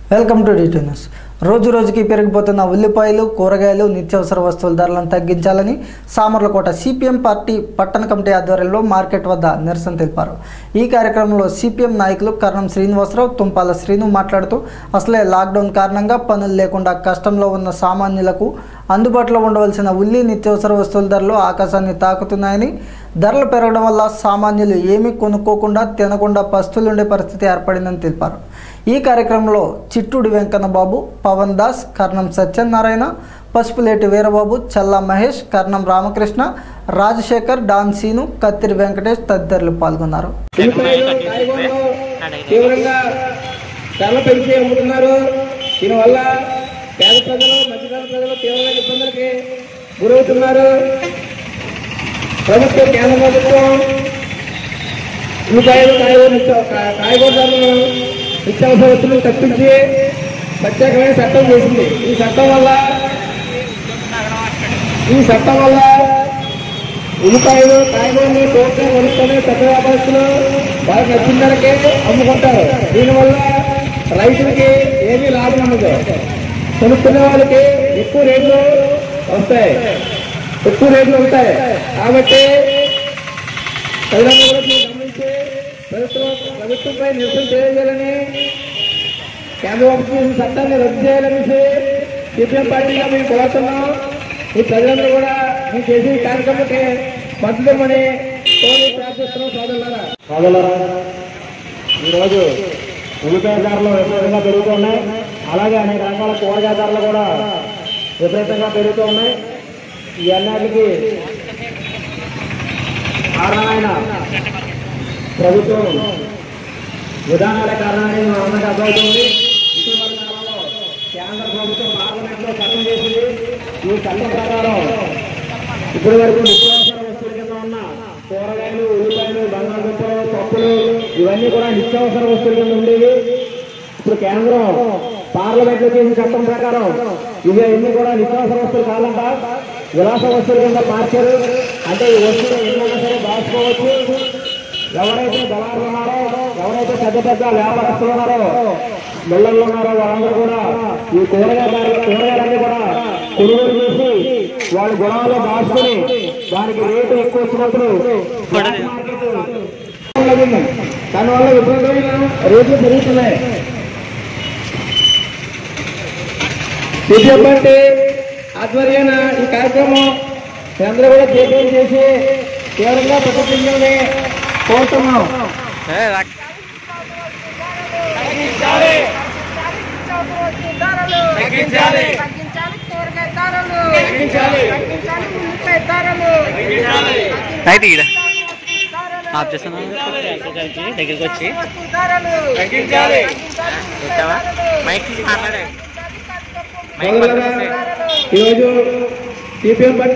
Welcome to dt news రోజు రోజుకి పెరిగిపోతున్న ఉల్లిపాయలు కూరగాయలు నిత్యావసర వస్తువుల ధరలను తగ్గించాలని సామర్లకోట సిపిఎం పార్టీ పట్టణ కమిటీ ఆధ్వర్యంలో మార్కెట్ వద్ద నిరసన తెలిపారు ఈ కార్యక్రమంలో సిపిఎం నాయకులు కర్ణం శ్రీనివాసరావు తుంపాల శ్రీను మాట్లాడుతూ అసలే లాక్డౌన్ కారణంగా పనులు లేకుండా కష్టంలో ఉన్న సామాన్యులకు అందుబాటులో ఉండవలసిన ఉల్లి నిత్యావసర వస్తువుల ధరలు ఆకాశాన్ని తాకుతున్నాయని ధరలు పెరగడం వల్ల సామాన్యులు ఏమీ కొనుక్కోకుండా తినకుండా పస్తులుండే పరిస్థితి ఏర్పడిందని తెలిపారు ఈ కార్యక్రమంలో చిట్టూడి వెంకన్న బాబు పవన్ దాస్ కర్ణం సత్యనారాయణ పసుపులేటి వీరబాబు చల్లా మహేష్ కర్ణం రామకృష్ణ రాజశేఖర్ డాన్ సీను కత్తిరి వెంకటేష్ తదితరులు పాల్గొన్నారు ఉల్లిపాయలు కాయగూరలు తీవ్రంగా ధరలు పెంచి అమ్ముతున్నారు దీనివల్ల పేద ప్రజలు మధ్యతరగతి ప్రజలు తీవ్రమైన ఇబ్బందులకి గురవుతున్నారు ప్రభుత్వం కేంద్ర ప్రభుత్వం ఉల్లిపాయలు కాయగూర నిత్య- కా- కాయగూర ధరలను నిత్యావసర వస్తువులు తప్పించి ప్రత్యేకమైన చట్టం చేసింది ఈ చట్టం వల్ల ఈ చట్టం వల్ల ఉల్లిపాయలు కాయగూరలు టోకెన్ కొనుక్కొని పెద్ద వ్యాపారస్తులు వాళ్ళకి నచ్చిన ధరకే అమ్ముకుంటారు దీనివల్ల రైతులకి ఏమీ లాభం ఉండదు కొనుక్కునే వాళ్ళకి ఎక్కువ రేట్లు వస్తాయి ఎక్కువ రేట్లు ఉంటాయి కాబట్టి ప్రజలందరూ కూడా దీన్ని గమనించి ప్రభుత్వం ప్రభుత్వంపై నిరసన చేయాలని కేంద్ర ప్రభుత్వం ఈ చట్టాన్ని రద్దు చేయాలనేసి సిపిఎం పార్టీగా మేము కోరుతున్నాం ఈ ప్రజలందరూ కూడా మేము చేసే ఈ కార్యక్రమానికి మద్దతుమని కోరి ప్రార్థిస్తున్నాం సోదరులారా సోదరులారా ఈరోజు ఉల్లిపాయ ధరలు విపరీతంగా పెరుగుతూ ఉన్నాయి అలాగే అనేక రకాల కూరగాయ ధరలు కూడా విపరీతంగా పెరుగుతూ ఉన్నాయి ఈ అన్నిటికి కారణమైన ప్రభుత్వం విధానాల కారణాన్ని మనందరికీ అర్థమవుతుంది ఇటీవల కాలంలో కేంద్ర ప్రభుత్వం పార్లమెంట్ లో చట్టం చేసింది ఈ చట్టం ప్రకారం ఇప్పటి వరకు నిత్యావసర వస్తువుల కింద ఉన్న కూరగాయలు ఉల్లిపాయలు బంగాళదుంపలు పప్పులు ఇవన్నీ కూడా నిత్యావసర వస్తువుల కింద ఉండేవి ఇప్పుడు కేంద్రం పార్లమెంట్ లో చేసిన చట్టం ప్రకారం ఇవి అన్ని కూడా నిత్యావసర వస్తువులు కాదంట విలాస వస్తువుల కింద మార్చారు అంటే ఈ వస్తువులు ఎన్నైనా సరే దాచుకోవచ్చు ఎవరైతే దళారులు ఉన్నారో ఎవరైతే పెద్ద పెద్ద వ్యాపారస్తులు ఉన్నారో మిల్లర్లు ఉన్నారో వాళ్ళందరూ కూడా ఈ కూరగాయ ధరలు- కూరగాయలన్నీ కూడా కొనుగోలు చేసి వాళ్ళ గుణాల్లో దాచుకుని దానికి రేటు ఎక్కువ వచ్చినప్పుడు బ్లాక్ మార్కెట్ లభింది. దానివల్ల విపరీతమైన రేట్లు పెరుగుతున్నాయి సిపిఎం పార్టీ ఆధ్వర్యాన ఈ కార్యక్రమం అందరూ కూడా జేపీఎం చేసి తీవ్రంగా ప్రతిపించాలని కోరుతున్నాం తగ్గించాలి తగ్గించాలి కూరగాయ ధరలు తగ్గించాలి తగ్గించాలి ఉల్లిపాయ ధరలు అయితే ఈడ ధరలు ఆఫ్ చేస్తున్నా దగ్గరికి వచ్చి వస్తు ధరలు తగ్గించాలి. తగ్గించాలి చూసావా? మైక్ తీసి మాట్లాడే మైక్ సోదరులారా, ఈరోజు సిపిఎం పార్టీ